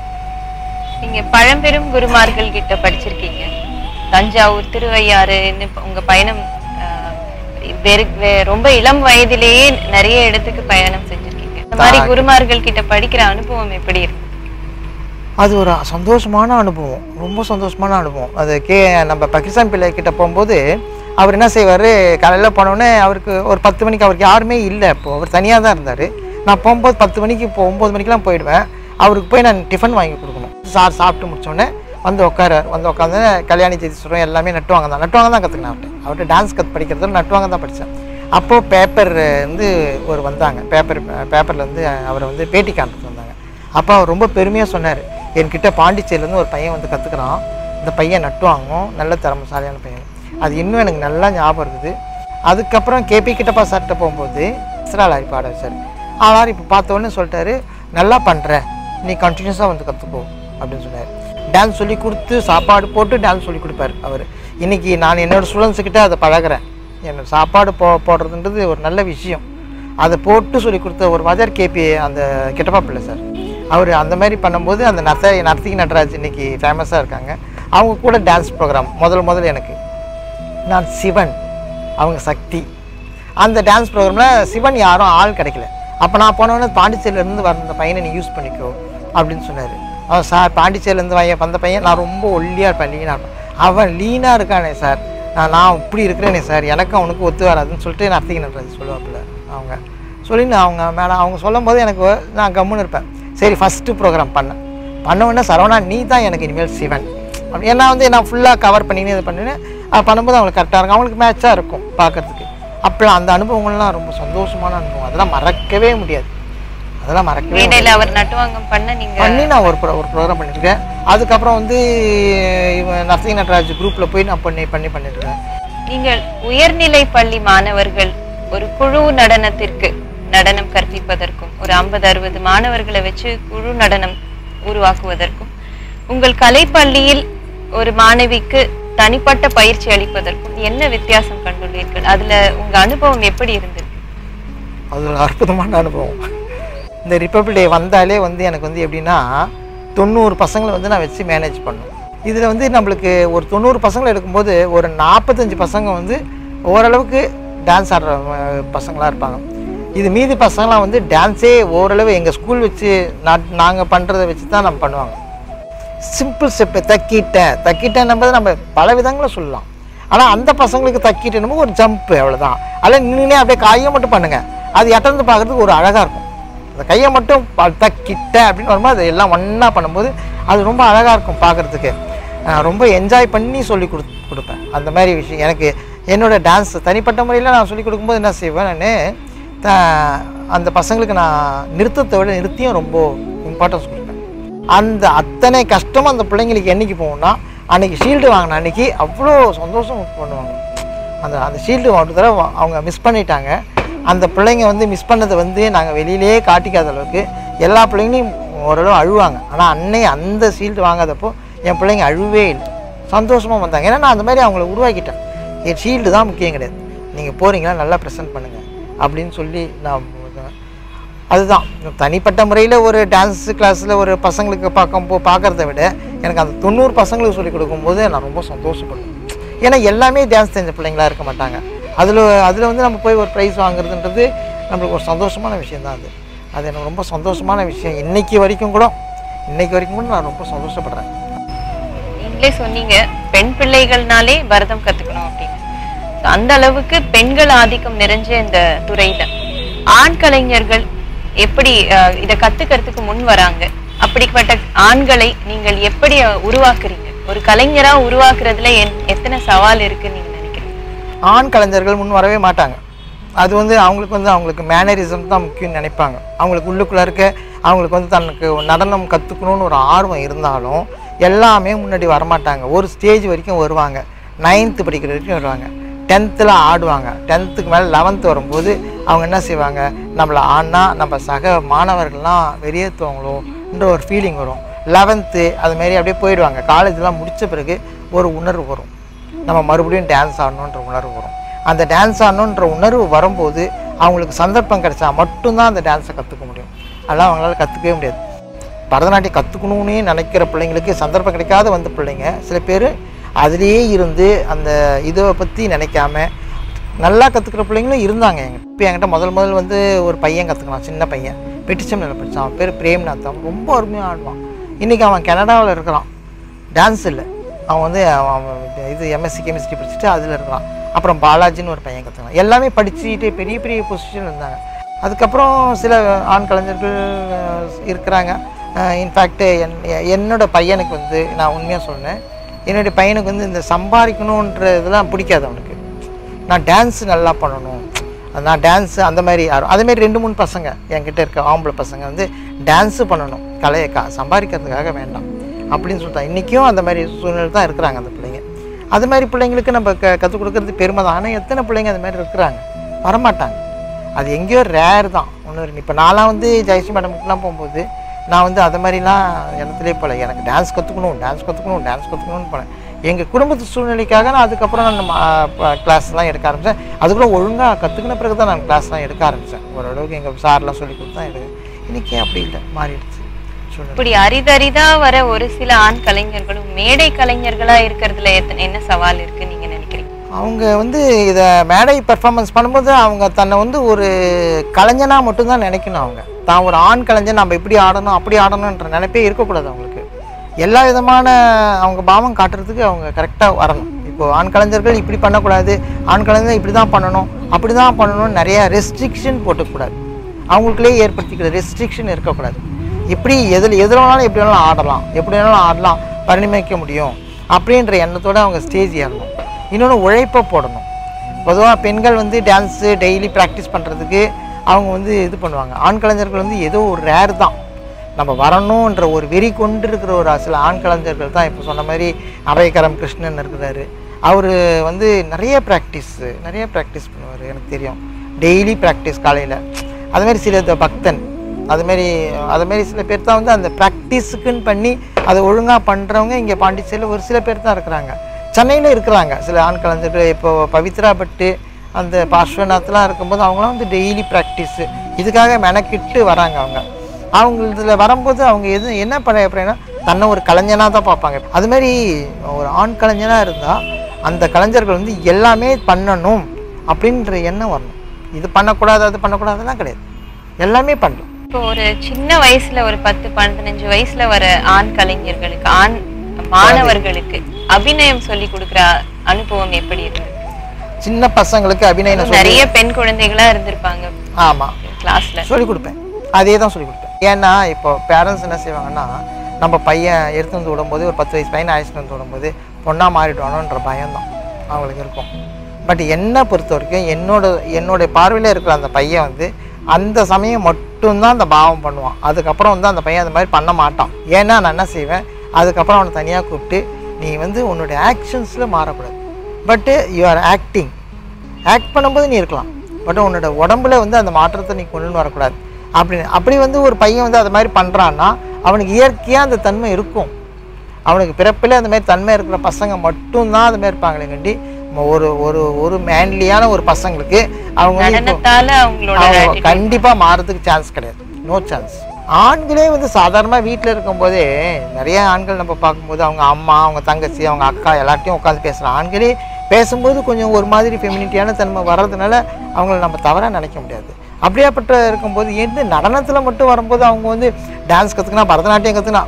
நீங்க பழம்பெரும் குருமார்கள் கிட்ட படிச்சிருக்கீங்க தஞ்சாவூர் திருவையாறு இன்னும் இப்ப உங்க பயணம் ஆஹ், வெறு வே- ரொம்ப இளம் வயதிலேயே நிறைய இடத்துக்கு பயணம் செஞ்சிருக்கீங்க இந்த மாதிரி தா- குருமார்கள் கிட்ட படிக்கிற அனுபவம் எப்படி இருக்கு அது ஒரு சந்தோஷமான அனுபவம் ரொம்ப சந்தோஷமான அனுபவம் அது கே நம்ம பக்கிஸ்தான் பிள்ளை கிட்ட போகும்போது அவர் என்ன செய்வார் காலையில் போனோடனே அவருக்கு ஒரு பத்து மணிக்கு அவருக்கு யாருமே இல்லை இப்போ அவர் தனியாக தான் இருந்தார் நான் போகும்போது பத்து மணிக்கு இப்போ ஒம்பது மணிக்கெலாம் போயிடுவேன் அவருக்கு போய் நான் டிஃபன் வாங்கி கொடுக்கணும் சார் சாப்பிட்டு முடிச்சோடனே வந்து உட்காரார் வந்து உட்காந்து கல்யாணி ஜெயிச்சுறோம் எல்லாமே நட்டுவாங்க தான் நட்டுவாங்க தான் கற்றுக்கினேன் அவர்கிட்ட அவர்கிட்ட டான்ஸ் கற்று படிக்கிறது நட்டுவாங்க தான் படித்தேன் அப்போது பேப்பர் வந்து ஒரு வந்தாங்க பேப்பர் பேப்பரில் வந்து அவரை வந்து பேட்டி காண்பிட்டு வந்தாங்க அப்போ அவர் ரொம்ப பெருமையாக சொன்னார் என்கிட்ட பாண்டிச்சேரியிலேருந்து ஒரு பையன் வந்து கற்றுக்குறான் இந்த பையன் நட்டுவாங்கும் நல்ல திறமசாலியான பையன் அது இன்னும் எனக்கு நல்லா ஞாபகம் இருக்குது அதுக்கப்புறம் கேபி கிட்டப்பா சார்கிட்ட போகும்போது இஸ்ராலாரி பாட வச்சார் ஆனால் இப்போ பார்த்த உடனே சொல்லிட்டாரு நல்லா பண்ணுற நீ கண்டினியூஸாக வந்து கற்றுக்கோ அப்படின்னு சொன்னார் டான்ஸ் சொல்லி கொடுத்து சாப்பாடு போட்டு டான்ஸ் சொல்லி கொடுப்பாரு அவர் இன்றைக்கி நான் என்னோடய ஸ்டூடெண்ட்ஸுக்கிட்ட அதை பழகுறேன் என்னோட சாப்பாடு போ போடுறதுன்றது ஒரு நல்ல விஷயம் அதை போட்டு சொல்லி கொடுத்த ஒரு வாத்தியார் கேபி அந்த கிட்டப்பா பிள்ளை சார் அவர் அந்த மாதிரி பண்ணும்போது அந்த நர்த்த நர்த்திகி நடராஜ் இன்னைக்கு ஃபேமஸாக இருக்காங்க அவங்க கூட டான்ஸ் ப்ரோக்ராம் முதல் முதல்ல எனக்கு நான் சிவன் அவங்க சக்தி அந்த டான்ஸ் ப்ரோக்ராமில் சிவன் யாரும் ஆள் கிடைக்கல அப்போ நான் போனவொடனே பாண்டிச்சேரியிலேருந்து வர அந்த பையனை நீ யூஸ் பண்ணிக்கோ அப்படின்னு சொன்னார் அவன் சார் பாண்டிச்சேரியிலேருந்து பையன் வந்த பையன் நான் ரொம்ப ஒல்லியாக இருப்பேன் லீனாக இருப்பேன் அவன் லீனாக இருக்கானே சார் நான் நான் இப்படி இருக்கிறேனே சார் எனக்கு அவனுக்கு ஒத்து வராதுன்னு சொல்லிட்டு நர்த்திகி நடராஜ் சொல்லுவாப்புல அவங்க சொல்லி நான் அவங்க மேடம் அவங்க சொல்லும் போது எனக்கு நான் கம்முன்னு இருப்பேன் சரி ஃபஸ்ட்டு ப்ரோக்ராம் பண்ணேன் பண்ண உடனே சரவணா நீ தான் எனக்கு இனிமேல் சிவன் அப்படி ஏன்னா வந்து நான் ஃபுல்லாக கவர் பண்ணினு இது பண்ணினேன் அது பண்ணும்போது அவங்களுக்கு கரெக்டாக இருக்கும் அவங்களுக்கு மேட்சாக இருக்கும் பார்க்கறதுக்கு அப்போலாம் அந்த அனுபவங்கள்லாம் ரொம்ப சந்தோஷமான அனுபவம் அதெல்லாம் மறக்கவே முடியாது அதெல்லாம் மறக்கவே முடியாது. மேடையில அவர் நட்டுவாங்கம் பண்ண நீங்க பண்ணி நான் ஒரு pro- ஒரு ப்ரோக்ராம் பண்ணிட்டுருக்கேன் அதுக்கப்புறம் வந்து இவன் நரசிங்க நடராஜ் குரூப்பில் போய் நான் பண்ணி பண்ணி பண்ணிட்டுருக்கேன் நீங்கள் உயர்நிலை பள்ளி மாணவர்கள் ஒரு குழு நடனத்திற்கு நடனம் கற்பிப்பதற்கும் ஒரு ஐம்பது அறுபது மாணவர்களை வச்சு குழு நடனம் உருவாக்குவதற்கும் உங்கள் கலைப்பள்ளியில் ஒரு மாணவிக்கு தனிப்பட்ட பயிற்சி அளிப்பதற்கும் என்ன வித்தியாசம் கண்டுள்ளீர்கள் அதுல உங்க அனுபவம் எப்படி இருந்தது அது ஒரு அற்புதமான அனுபவம் இந்த ரிப்பப்ளிக் டே வந்தாலே வந்து எனக்கு வந்து எப்படின்னா தொண்ணூறு பசங்களை வந்து நான் வச்சு மேனேஜ் பண்ணணும் இதில் வந்து நம்மளுக்கு ஒரு தொண்ணூறு பசங்களை எடுக்கும்போது ஒரு நாற்பத்தஞ்சு பசங்க வந்து ஓரளவுக்கு டான்ஸ் ஆடுற அஹ், பசங்களா இருப்பாங்க இது மீதி பசங்களாம் வந்து டான்ஸே ஓரளவு எங்கள் ஸ்கூல் வச்சு நான் நாங்கள் பண்ணுறதை வச்சு தான் நம்ம பண்ணுவாங்க சிம்பிள் ஸ்டெப்பு தக்கிட்டேன் தக்கிட்டேன் நம்பது நம்ம பல விதங்களில் சொல்லலாம் ஆனால் அந்த பசங்களுக்கு தக்கிட்டேன்னு ஒரு ஜம்ப்பு அவ்வளோதான் அதில் நின்றுனே அப்படியே கையை மட்டும் பண்ணுங்கள் அது எட்டந்து பார்க்குறதுக்கு ஒரு அழகாக இருக்கும் அந்த கையை மட்டும் ப- தக்கிட்ட அப்படின்னு வரும்போது அது எல்லாம் ஒன்றா பண்ணும்போது அது ரொம்ப அழகாக இருக்கும் பார்க்குறதுக்கு ரொம்ப என்ஜாய் பண்ணி சொல்லி கொடு கொடுப்பேன் அந்த மாதிரி விஷயம் எனக்கு என்னோட டான்ஸ் தனிப்பட்ட முறையில் நான் சொல்லி கொடுக்கும்போது என்ன செய்வேன் நான் த அந்த பசங்களுக்கு நான் நிறுத்தத்தை விட நிறுத்தியும் ரொம்ப இம்பார்ட்டன்ஸ் கொடுப்பேன் அந்த அத்தனை கஷ்டமும் அந்த பிள்ளைங்களுக்கு என்னைக்கு போகும்னா அன்னைக்கு ஷீல்டு வாங்கின அன்னைக்கு அவ்வளோ சந்தோஷம் பண்ணுவாங்க அந்த அந்த ஷீல்டு ஒரு தடவை அவங்க மிஸ் பண்ணிட்டாங்க அந்த பிள்ளைங்க வந்து மிஸ் பண்ணதை வந்து நாங்கள் வெளியிலே காட்டிக்காத அளவுக்கு எல்லா பிள்ளைங்களையும் ஓரளவு அழுவாங்க ஆனால் அன்னை அந்த ஷீல்டு வாங்காதப்போ என் பிள்ளைங்க அழுவே இல்லை சந்தோஷமாக வந்தாங்க ஏன்னா நான் அந்த மாதிரி அவங்கள உருவாக்கிட்டேன் என் ஷீல்டு தான் முக்கியம் கிடையாது நீங்கள் போகிறீங்களா நல்லா ப்ரெசென்ட் பண்ணுங்கள் அப்படின்னு சொல்லி நான் அதுதான் தனிப்பட்ட முறையில் ஒரு டான்ஸ் கிளாஸில் ஒரு பசங்களுக்கு பார்க்கும் போ பார்க்குறத விட எனக்கு அந்த தொண்ணூறு பசங்களுக்கு சொல்லிக் கொடுக்கும்போது நான் ரொம்ப சந்தோஷப்படுவேன் ஏன்னா எல்லாமே டான்ஸ் தெரிஞ்ச பிள்ளைங்களா இருக்க மாட்டாங்க அதில் அதில் வந்து நம்ம போய் ஒரு ப்ரைஸ் வாங்குறதுன்றது நம்மளுக்கு ஒரு சந்தோஷமான விஷயம் தான் அது அது எனக்கு ரொம்ப சந்தோஷமான விஷயம் இன்னைக்கு வரைக்கும் கூட இன்னைக்கு வரைக்கும் கூட நான் ரொம்ப சந்தோஷப்படுறேன் நீங்களே சொன்னீங்க பெண் பிள்ளைகள்னாலே பரதம் கத்துக்கணும் அப்படின்னு So, அந்த அளவுக்கு பெண்கள் ஆதிக்கம் நிறைஞ்ச இந்த துறையில ஆண் கலைஞர்கள் எப்படி அஹ், இத கத்துக்கிறதுக்கு முன் வராங்க அப்படிப்பட்ட ஆண்களை நீங்கள் எப்படி அஹ், உருவாக்குறீங்க ஒரு கலைஞரா உருவாக்குறதுல என்- எத்தனை சவால் இருக்குன்னு நீங்க நினைக்கிறீங்க ஆண் கலைஞர்கள் முன் வரவே மாட்டாங்க அது வந்து அவங்களுக்கு வந்து அவங்களுக்கு மேனரிசம் தான் முக்கியம்னு நினைப்பாங்க அவங்களுக்கு உள்ளுக்குள்ளே இருக்க அவங்களுக்கு வந்து தனக்கு நடனம் கற்றுக்கணும்னு ஒரு ஆர்வம் இருந்தாலும் எல்லாமே முன்னாடி வரமாட்டாங்க ஒரு ஸ்டேஜ் வரைக்கும் வருவாங்க நைன்த்து படிக்கிற வரைக்கும் வருவாங்க டென்த்தில் ஆடுவாங்க டென்த்துக்கு மேலே லெவன்த்து வரும்போது அவங்க என்ன செய்வாங்க நம்மளை ஆடினா நம்ம சக மாணவர்கள்லாம் வெளியேற்றுவாங்களோன்ற ஒரு ஃபீலிங் வரும் லெவன்த்து அதுமாரி அப்படியே போயிடுவாங்க காலேஜ்லாம் முடித்த பிறகு ஒரு உணர்வு வரும் நம்ம மறுபடியும் டான்ஸ் ஆடணுன்ற உணர்வு வரும் அந்த டான்ஸ் ஆடணுன்ற உணர்வு வரும்போது அவங்களுக்கு சந்தர்ப்பம் கிடைச்சா மட்டும்தான் அந்த டான்ஸை கற்றுக்க முடியும் அதெல்லாம் அவங்களால கற்றுக்கவே முடியாது பரதநாட்டியம் கற்றுக்கணும்னே நினைக்கிற பிள்ளைங்களுக்கு சந்தர்ப்பம் கிடைக்காத வந்த பிள்ளைங்க சில பேர் அதுலேயே இருந்து அந்த இதை பற்றி நினைக்காம நல்லா கற்றுக்கிற பிள்ளைங்களும் இருந்தாங்க எங்க இப்போ என்கிட்ட முதல் முதல் வந்து ஒரு பையன் கற்றுக்கலாம் சின்ன பையன் பெட்டிச்சம் நிலை படித்தான் அவன் பேர் பிரேம்நாத் அவன் ரொம்ப அருமையாக ஆடுவான் இன்றைக்கி அவன் கனடாவில் இருக்கிறான் டான்ஸ் இல்லை அவன் வந்து அவன் அவன் இது எம்எஸ்சி கெமிஸ்ட்ரி படிச்சுட்டு அதில் இருக்கிறான் அப்புறம் பாலாஜின்னு ஒரு பையன் கற்றுக்கலாம் எல்லாமே படிச்சுட்டு பெரிய பெரிய பொசிஷன் இருந்தாங்க அதுக்கப்புறம் சில ஆண் கலைஞர்கள் அஹ், இருக்கிறாங்க இன்ஃபேக்ட் என் என்னோட பையனுக்கு வந்து நான் உண்மையாக சொன்னேன் என்னுடைய பையனுக்கு வந்து இந்த சம்பாதிக்கணுன்ற இதெல்லாம் பிடிக்காது அவனுக்கு நான் டான்ஸ் நல்லா பண்ணணும் நான் டான்ஸ் அந்த மாதிரி ஆர்வம் அதே மாதிரி ரெண்டு மூணு பசங்க என்கிட்ட இருக்க ஆம்பளை பசங்க வந்து டான்ஸு பண்ணணும் கலையை கா சம்பாதிக்கிறதுக்காக வேண்டாம் அப்படின்னு சொல்லிட்டான் இன்றைக்கும் அந்த மாதிரி சூழ்நிலை தான் இருக்கிறாங்க அந்த பிள்ளைங்க அது மாதிரி பிள்ளைங்களுக்கு நம்ம க கற்றுக் கொடுக்கறது பெருமை தான் ஆனால் எத்தனை பிள்ளைங்க அது மாதிரி இருக்கிறாங்க வரமாட்டாங்க அது எங்கேயோ ரேர் தான் ஒன்று இப்போ நான்லாம் வந்து ஜெயஸ்ரீ மேடம்கிட்டலாம் போகும்போது நான் வந்து அது மாதிரிலாம் இடத்துலேயே போல எனக்கு டான்ஸ் கற்றுக்கணும் டான்ஸ் கற்றுக்கணும் டான்ஸ் கற்றுக்கணும்னு போனேன் எங்கள் குடும்பத்து சூழ்நிலைக்காக நான் அதுக்கப்புறம் நான் கிளாஸ்லாம் எடுக்க ஆரம்பித்தேன் அதுக்குள்ள ஒழுங்காக கற்றுக்கின பிறகு தான் நான் கிளாஸ்லாம் எடுக்க ஆரம்பித்தேன் ஓரளவுக்கு எங்கள் சார்லாம் சொல்லி கொடுத்து தான் எடுக்க இன்றைக்கி அப்படி இல்லை மாறிடுச்சு சூழ்நிலை இப்படி அரிதரிதா வர ஒரு சில ஆண் கலைஞர்களும் மேடை கலைஞர்களா இருக்கிறதுல எத்தனை என்ன சவால் இருக்கு நீங்க நினைக்கிறீங்க அவங்க வந்து இதை மேடை பெர்ஃபார்மன்ஸ் பண்ணும்போது அவங்க தன்னை வந்து ஒரு கலைஞனாக மட்டும்தான் நினைக்கணும் அவங்க தான் ஒரு ஆண் கலைஞன் நம்ம இப்படி ஆடணும் அப்படி ஆடணுன்ற நினைப்பே இருக்கக்கூடாது அவங்களுக்கு எல்லா விதமான அவங்க பாவம் காட்டுறதுக்கு அவங்க கரெக்டாக வரணும் இப்போது ஆண் கலைஞர்கள் இப்படி பண்ணக்கூடாது ஆண் கலைஞர் இப்படி தான் பண்ணணும் அப்படி தான் பண்ணணும்னு நிறைய ரெஸ்ட்ரிக்ஷன் போட்டுக்கூடாது அவங்களுக்குள்ளே ஏற்படுத்திக்கிற ரெஸ்ட்ரிக்ஷன் இருக்கக்கூடாது இப்படி எதில் எதில் வேணாலும் எப்படி வேணாலும் ஆடலாம் எப்படி வேணாலும் ஆடலாம் பரிணமிக்க முடியும் அப்படின்ற எண்ணத்தோடு அவங்க ஸ்டேஜ் ஏறணும் இன்னொன்று உழைப்பை போடணும் பொதுவாக பெண்கள் வந்து டான்ஸு டெய்லி ப்ராக்டிஸ் பண்ணுறதுக்கு அவங்க வந்து இது பண்ணுவாங்க ஆண் கலைஞர்கள் வந்து ஏதோ ஒரு ரேர் தான் நம்ம வரணுன்ற ஒரு வெறி கொண்டு இருக்கிற ஒரு சில ஆண் கலைஞர்கள் தான் இப்போ சொன்ன மாதிரி அபயகரம் கிருஷ்ணன் இருக்கிறாரு அவர் வந்து நிறைய ப்ராக்டிஸ் நிறைய ப்ராக்டிஸ் பண்ணுவார் எனக்கு தெரியும் டெய்லி ப்ராக்டிஸ் காலையில் அதுமாரி சில இந்த பக்தன் அதுமாரி அதுமாரி சில பேர் தான் வந்து அந்த ப்ராக்டிஸுக்குன்னு பண்ணி அதை ஒழுங்காக பண்ணுறவங்க இங்கே பாண்டிச்சேரியில் ஒரு சில பேர் தான் இருக்கிறாங்க சென்னையில் இருக்கிறாங்க சில ஆண் கலைஞர்கள் இப்போ பவித்ரா பட்டு அந்த பார்ஸ்வநாத்லாம் இருக்கும்போது அவங்களாம் வந்து டெய்லி ப்ராக்டிஸு இதுக்காக மெனக்கிட்டு வராங்க அவங்க அவங்க இதில் வரும்போது அவங்க எது என்ன பண்ண அப்படின்னா தன்னை ஒரு கலைஞனாக தான் பார்ப்பாங்க அது மாதிரி ஒரு ஆண் கலைஞனாக இருந்தால் அந்த கலைஞர்கள் வந்து எல்லாமே பண்ணணும் அப்படின்ற எண்ணம் வரணும் இது பண்ணக்கூடாது அது பண்ணக்கூடாதுலாம் கிடையாது எல்லாமே பண்ணணும் இப்போ ஒரு சின்ன வயசுல ஒரு பத்து பதினஞ்சு வயசுல வர ஆண் கலைஞர்களுக்கு ஆண் மாணவர்களுக்கு அபிநயம் சொல்லி கொடுக்குற அனுபவம் எப்படி இருந்தது சின்ன பசங்களுக்கு அபிநயம் சொல்லி நிறைய பெண் குழந்தைகளா இருந்திருப்பாங்க ஆமாம் கிளாஸ்ல சொல்லிக் கொடுப்பேன் அதே தான் சொல்லிக் கொடுப்பேன் ஏன்னா இப்போ பேரண்ட்ஸ் என்ன செய்வாங்கன்னா நம்ம பையன் எடுத்து வந்து விடும்போது ஒரு பத்து வயசு பையனை அழைச்சிட்டு வந்து விடும்போது பொண்ணாக மாறிடுவானோன்ற பயம்தான் அவங்களுக்கு இருக்கும் பட் என்னை பொறுத்த வரைக்கும் என்னோட என்னுடைய பார்வையில் இருக்கிற அந்த பையன் வந்து அந்த சமயம் மட்டும்தான் அந்த பாவம் பண்ணுவான் அதுக்கப்புறம் வந்து அந்த பையன் அந்த மாதிரி பண்ண மாட்டான் ஏன்னா நான் என்ன செய்வேன் அதுக்கப்புறம் அவனை தனியாக கூப்பிட்டு நீ வந்து உன்னுடைய ஆக்ஷன்ஸில் மாறக்கூடாது பட்டு யூ ஆர் ஆக்டிங் ஆக்ட் பண்ணும்போது நீ இருக்கலாம் பட் உன்னோட உடம்புல வந்து அந்த மாற்றத்தை நீ கொண்டு வரக்கூடாது அப்படின்னு அப்படி வந்து ஒரு பையன் வந்து அது மாதிரி பண்ணுறான்னா அவனுக்கு இயற்கையாக அந்த தன்மை இருக்கும் அவனுக்கு பிறப்பில் அந்த மாதிரி தன்மை இருக்கிற பசங்க மட்டும்தான் அது மாதிரி இருப்பாங்களே கண்டி ஒரு ஒரு ஒரு மேன்லியான ஒரு பசங்களுக்கு அவங்க வந்து இப்போ- நடனத்தால அவங்களோட அவங்க attitude கண்டிப்பா மாறதுக்கு சான்ஸ் கிடையாது நோ சான்ஸ் ஆண்களே வந்து சாதாரணமாக வீட்டில் இருக்கும்போதே நிறைய ஆண்கள் நம்ம பார்க்கும்போது அவங்க அம்மா அவங்க தங்கச்சி அவங்க அக்கா எல்லார்ட்டையும் உட்காந்து பேசுகிற ஆண்களே பேசும்போது கொஞ்சம் ஒரு மாதிரி ஃபெமினிட்டியான தன்மை வர்றதுனால அவங்கள நம்ம தவறாக நினைக்க முடியாது அப்படியாப்பட்ட இருக்கும்போது எந்த நடனத்தில் மட்டும் வரும்போது அவங்க வந்து டான்ஸ் கற்றுக்கினா பரதநாட்டியம் கற்றுக்கினா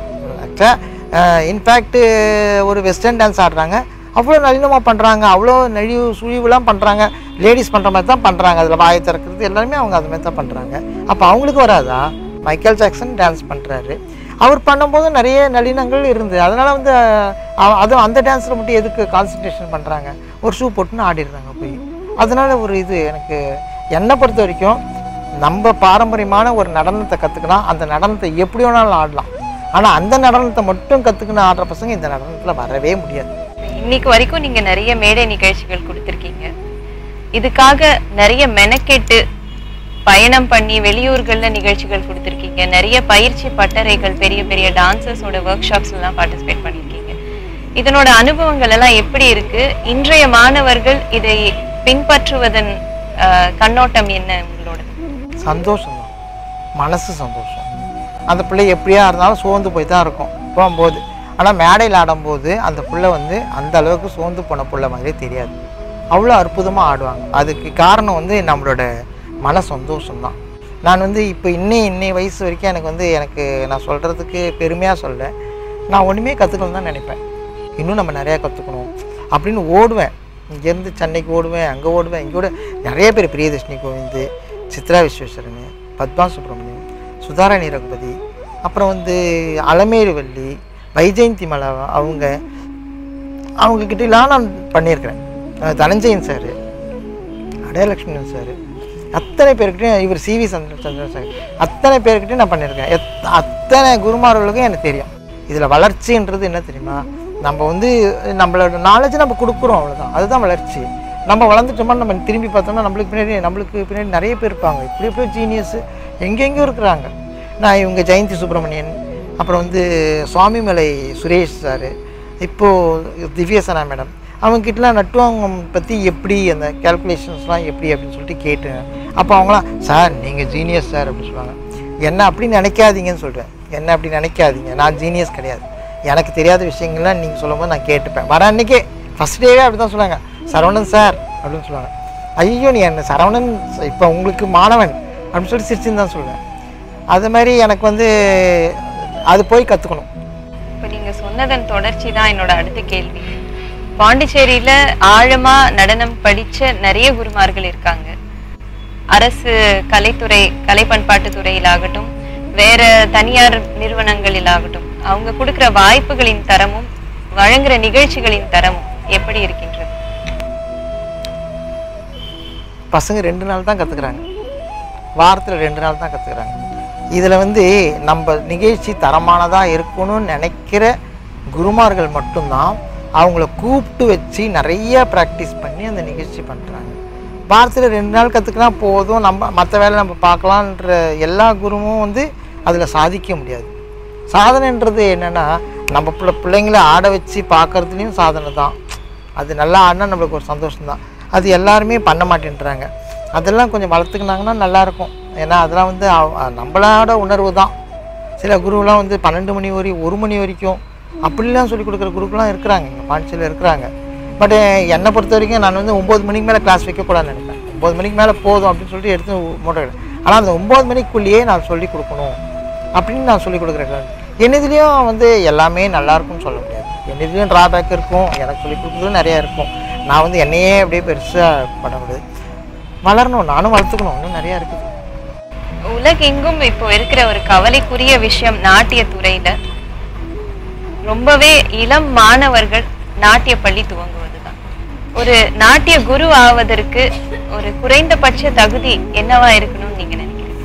இன்ஃபேக்ட் ஒரு வெஸ்டர்ன் டான்ஸ் ஆடுறாங்க அவ்வளோ நளினமாக பண்ணுறாங்க அவ்வளோ நெழிவு சுழிவுலாம் பண்ணுறாங்க லேடிஸ் பண்ணுற மாதிரி தான் பண்ணுறாங்க அதில் வாயை திறக்கிறது எல்லாருமே அவங்க அது மாதிரி தான் பண்ணுறாங்க அப்போ அவங்களுக்கு வராதா மைக்கேல் ஜாக்சன் டான்ஸ் பண்ணுறாரு அவர் பண்ணும்போது நிறைய நளினங்கள் இருந்தது அதனால் வந்து அஹ், அதுவும் அந்த டான்ஸில் மட்டும் எதுக்கு கான்சன்ட்ரேஷன் பண்ணுறாங்க ஒரு ஷூ போட்டுன்னு ஆடிடுறாங்க போய் அதனால் ஒரு இது எனக்கு என்னை பொறுத்த வரைக்கும் நம்ம பாரம்பரியமான ஒரு நடனத்தை கற்றுக்கினா அந்த நடனத்தை எப்படி வேணாலும் ஆடலாம் ஆனால் அந்த நடனத்தை மட்டும் கற்றுக்கின்னு ஆடுற பசங்க இந்த நடனத்தில் வரவே முடியாது இன்னைக்கு வரைக்கும் நீங்க நிறைய மேடை நிகழ்ச்சிகள் கொடுத்திருக்கீங்க இதுக்காக நிறைய மெனக்கெட்டு பயணம் பண்ணி வெளியூர்கள்ல நிகழ்ச்சிகள் கொடுத்திருக்கீங்க நிறைய பயிற்சி பட்டறைகள் பெரிய பெரிய டான்சர்ஸோட ஒர்க் ஷாப்ஸ்ல எல்லாம் பார்ட்டிசிபேட் பண்ணியிருக்கீங்க இதனோட அனுபவங்கள் எல்லாம் எப்படி இருக்கு இன்றைய மாணவர்கள் இதை பின்பற்றுவதன் அஹ், கண்ணோட்டம் என்ன உங்களோட சந்தோஷம் தான் மனசு சந்தோஷம் அந்த பிள்ளை எப்படியா இருந்தாலும் சோர்ந்து போய் தான் இருக்கும் போகும்போது ஆனால் மேடையில் ஆடும்போது அந்த பிள்ளை வந்து அந்த அளவுக்கு சோர்ந்து போன பிள்ளை மாதிரியே தெரியாது அவ்வளோ அற்புதமாக ஆடுவாங்க அதுக்கு காரணம் வந்து நம்மளோட மன சந்தோஷம் தான் நான் வந்து இப்போ இன்னி இன்னி வயசு வரைக்கும் எனக்கு வந்து எனக்கு நான் சொல்கிறதுக்கு பெருமையாக சொல்ல நான் ஒன்றுமே கற்றுக்கணும் தான் நினைப்பேன் இன்னும் நம்ம நிறையா கற்றுக்கணும் அப்படின்னு ஓடுவேன் இங்கேருந்து சென்னைக்கு ஓடுவேன் அங்கே ஓடுவேன் இங்கே ஓட நிறைய பேர் பிரியதர்ஷினி கோவிந்து சித்ரா விஸ்வேஸ்வரன் பத்மா சுப்ரமணியம் சுதாராணி ரகுபதி அப்புறம் வந்து அலமேலுவல்லி வைஜெயந்தி மலா அவங்க அவங்கக்கிட்டலாம் நான் பண்ணியிருக்கிறேன் அஹ் தனஞ்சயன் சார் அடையலட்சுமணன் சார் அத்தனை பேர்கிட்டையும் இவர் சிவி சந்திர சந்திரன் சார் அத்தனை பேர்கிட்டையும் நான் பண்ணியிருக்கேன் எத் அத்தனை குருமார்களுக்கும் எனக்கு தெரியும் இதில் வளர்ச்சின்றது என்ன தெரியுமா நம்ம வந்து நம்மளோட நாலேஜ் நம்ம கொடுக்குறோம் அவ்வளோதான் அதுதான் வளர்ச்சி நம்ம வளர்ந்துட்டோமா நம்ம திரும்பி பார்த்தோம்னா நம்மளுக்கு பின்னாடி நம்மளுக்கு பின்னாடி நிறைய பேர் இருப்பாங்க இப்படி இப்படி ஜீனியஸ் எங்கெங்கேயும் இருக்கிறாங்க நான் இவங்க ஜெயந்தி சுப்பிரமணியன் அப்புறம் வந்து சுவாமிமலை சுரேஷ் சார் இப்போது திவ்யசனா மேடம் அவங்ககிட்டலாம் நட்டுவாங்கம் பற்றி எப்படி அந்த கேல்குலேஷன்ஸ்லாம் எப்படி அப்படின்னு சொல்லிட்டு கேட்டேன் அப்போ அவங்களாம் சார் நீங்கள் ஜீனியஸ் சார் அப்படின்னு சொல்லுவாங்க என்ன அப்படி நினைக்காதீங்கன்னு சொல்கிறேன் என்ன அப்படி நினைக்காதீங்க நான் ஜீனியஸ் கிடையாது எனக்கு தெரியாத விஷயங்கள்லாம் நீங்கள் சொல்லும்போது நான் கேட்டுப்பேன் வர அன்னைக்கே ஃபஸ்ட் டேவே அப்படி தான் சொல்லுவாங்க சரவணன் சார் அப்படின்னு சொல்லுவாங்க ஐயோ நீ என்ன சரவணன் இப்போ உங்களுக்கு மாணவன் அப்படின்னு சொல்லிட்டு சிரிச்சுன்னு தான் சொல்லுவேன் அது மாதிரி எனக்கு வந்து அது போய் கற்றுக்கணும் இப்ப நீங்க சொன்னதன் தொடர்ச்சி தான் என்னோட அடுத்த கேள்வி பாண்டிச்சேரியில ஆழமா நடனம் படிச்ச நிறைய குருமார்கள் இருக்காங்க அரசு கலைத்துறை கலை பண்பாட்டு துறையிலாகட்டும் வேற தனியார் நிறுவனங்களிலாகட்டும் அவங்க கொடுக்கிற வாய்ப்புகளின் தரமும் வழங்குற நிகழ்ச்சிகளின் தரமும் எப்படி இருக்கின்றது பசங்க ரெண்டு நாள் தான் கற்றுக்குறாங்க வாரத்தில் ரெண்டு நாள் தான் கற்றுக்குறாங்க இதில் வந்து நம்ம நிகழ்ச்சி தரமானதாக இருக்கணும்னு நினைக்கிற குருமார்கள் மட்டும்தான் அவங்கள கூப்பிட்டு வச்சு நிறைய ப்ராக்டிஸ் பண்ணி அந்த நிகழ்ச்சி பண்ணுறாங்க வாரத்தில் ரெண்டு நாள் கற்றுக்கினா போதும் நம்ம மற்ற வேலை நம்ம பார்க்கலான்ற எல்லா குருவும் வந்து அதில் சாதிக்க முடியாது சாதனைன்றது என்னென்னா நம்ம பிள்ளை பிள்ளைங்கள ஆட வச்சு பார்க்கறதுலையும் சாதனை தான் அது நல்லா ஆடினா நம்மளுக்கு ஒரு சந்தோஷம் தான் அது எல்லாருமே பண்ண மாட்டேன்றாங்க அதெல்லாம் கொஞ்சம் வளர்த்துக்கினாங்கன்னா நல்லாயிருக்கும் ஏன்னா அதெல்லாம் வந்து அவ- நம்மளோட உணர்வு தான் சில குருவெலாம் வந்து பன்னெண்டு மணி வரை ஒரு மணி வரைக்கும் அப்படிலாம் சொல்லி கொடுக்குற குருக்கெலாம் இருக்கிறாங்க இங்கே பாண்டிச்சேரியில் இருக்கிறாங்க பட் என்னை பொறுத்த வரைக்கும் நான் வந்து ஒம்பது மணிக்கு மேலே கிளாஸ் வைக்கக்கூடாதுன்னு நினைப்பேன் ஒம்பது மணிக்கு மேலே போதும் அப்படின்னு சொல்லிட்டு எடுத்து மூட்டை ஆனால் அந்த ஒம்பது மணிக்குள்ளேயே நான் சொல்லி கொடுக்கணும் அப்படின்னு நான் சொல்லி கொடுக்குறேன் என்னதுலேயும் வந்து எல்லாமே நல்லா இருக்கும்னு சொல்ல முடியாது என்னதுலேயும் ட்ராபேக் இருக்கும் எனக்கு சொல்லி கொடுக்குறதும் நிறையா இருக்கும் நான் வந்து என்னையே அப்படியே பெருசாக பண்ண முடியாது வளரணும் நானும் வளர்த்துக்கணும் இன்னும் நிறையா இருக்குது உலகெங்கும் இப்போ இருக்கிற ஒரு கவலைக்குரிய விஷயம் நாட்டிய துறையில ரொம்பவே இளம் மாணவர்கள் நாட்டிய பள்ளி துவங்குவதுதான் ஒரு நாட்டிய குரு ஆவதற்கு ஒரு குறைந்தபட்ச தகுதி என்னவா இருக்கணும்னு நீங்க நினைக்கிறீங்க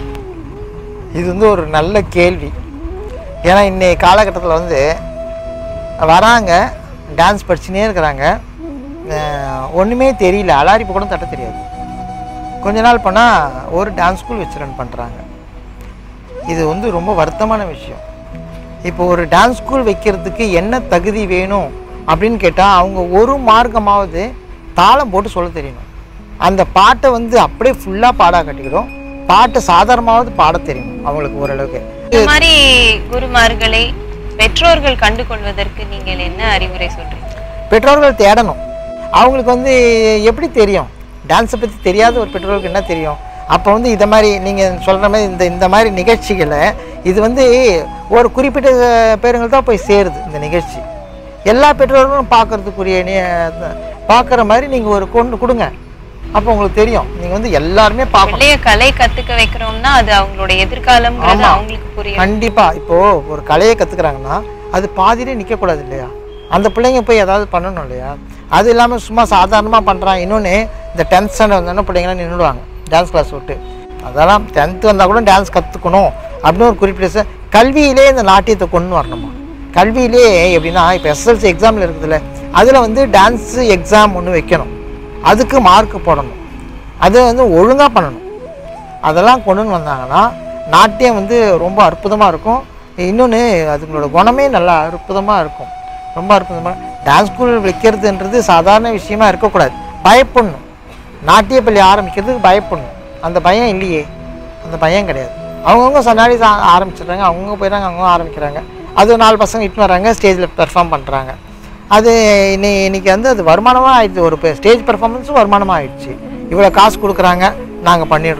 இது வந்து ஒரு நல்ல கேள்வி ஏன்னா இன்னைய காலகட்டத்தில் வந்து வராங்க டான்ஸ் படிச்சுனே இருக்கிறாங்க அஹ் ஒண்ணுமே தெரியல அலாரிப்பு கூட தட்ட தெரியாது கொஞ்ச நாள் போனால் ஒரு டான்ஸ் ஸ்கூல் வச்சு ரன் பண்ணுறாங்க இது வந்து ரொம்ப வருத்தமான விஷயம் இப்போ ஒரு டான்ஸ் ஸ்கூல் வைக்கிறதுக்கு என்ன தகுதி வேணும் அப்படின்னு கேட்டால் அவங்க ஒரு மார்க்கமாவது தாளம் போட்டு சொல்ல தெரியணும் அந்த பாட்டை வந்து அப்படியே ஃபுல்லாக பாடா கட்டிக்கிறோம் பாட்டை சாதாரணமாவது பாட தெரியணும் அவங்களுக்கு ஓரளவுக்கு இந்த மாதிரி குருமார்களை பெற்றோர்கள் கண்டு கொள்வதற்கு நீங்கள் என்ன அறிவுரை சொல்றீங்க பெற்றோர்கள் தேடணும் அவங்களுக்கு வந்து எப்படி தெரியும் டான்ஸை பற்றி தெரியாத ஒரு பெற்றோர்களுக்கு என்ன தெரியும் அப்போ வந்து இதை மாதிரி நீங்கள் சொல்கிற மாதிரி இந்த இந்த மாதிரி நிகழ்ச்சிகளை இது வந்து ஒரு குறிப்பிட்ட பேருங்கள் தான் போய் சேருது இந்த நிகழ்ச்சி எல்லா பெற்றோர்களும் பார்க்கறதுக்குரிய பார்க்குற மாதிரி நீங்கள் ஒரு கொண்டு கொடுங்க அப்போ உங்களுக்கு தெரியும் நீங்கள் வந்து எல்லாருமே பார்க்கணும் பிள்ளைய கலை கத்துக்க வைக்கிறோம்னா அது அவங்களோட எதிர்காலம்ங்கிறது ஆமா. அவங்களுக்கு புரியும் கண்டிப்பா இப்போ ஒரு கலையை கத்துக்கிறாங்கன்னா அது பாதியிலே நிக்க கூடாது இல்லையா அந்த பிள்ளைங்க போய் ஏதாவது பண்ணணும் இல்லையா அது இல்லாம சும்மா சாதாரணமா பண்றாங்க இன்னொன்னு இந்த டென்த் ஸ்டாண்டர்ட் வந்தோன்னா பிள்ளைங்களாம் நின்றுடுவாங்க டான்ஸ் கிளாஸ் விட்டு அதெல்லாம் டென்த் வந்தால் கூட டான்ஸ் கற்றுக்கணும் அப்படின்னு ஒரு குறிப்பிட்ட ச- கல்வியிலே இந்த நாட்டியத்தை கொண்டு வரணுமா கல்வியிலே எப்படின்னா இப்போ எஸ்எல்சி எக்ஸாமில் இருக்குதுல்ல அதில் வந்து டான்ஸு எக்ஸாம் ஒன்று வைக்கணும் அதுக்கு மார்க் போடணும் அதை வந்து ஒழுங்காக பண்ணணும் அதெல்லாம் கொண்டு வந்து வந்தாங்கன்னா நாட்டியம் வந்து ரொம்ப அற்புதமாக இருக்கும் இன்னொன்று அதுங்களோட குணமே நல்லா அற்புதமாக இருக்கும் ரொம்ப அற்புதமாக டான்ஸ் ஸ்கூல் வைக்கிறதுன்றது சாதாரண விஷயமா இருக்கக்கூடாது பயப்படணும் நாட்டிய பள்ளி ஆரம்பிக்கிறதுக்கு பயப்படணும் அந்த பயம் இல்லையே அந்த பயம் கிடையாது அவங்கவுங்க சொன்னாடி ஆரம்பிச்சிடுறாங்க அவங்கவுங்க போயிடுறாங்க அவங்கவுங்க ஆரம்பிக்கிறாங்க அது நாலு பசங்க இட்டு வராங்க ஸ்டேஜில் பெர்ஃபார்ம் பண்ணுறாங்க அது இன்னை இன்னைக்கு வந்து அது வருமானமாக ஆயிடுச்சு ஒரு ஸ்டேஜ் பெர்ஃபார்மன்ஸும் வருமானமாக ஆயிடுச்சு இவ்வளோ காசு கொடுக்குறாங்க நாங்கள் பண்ணிடுறோம்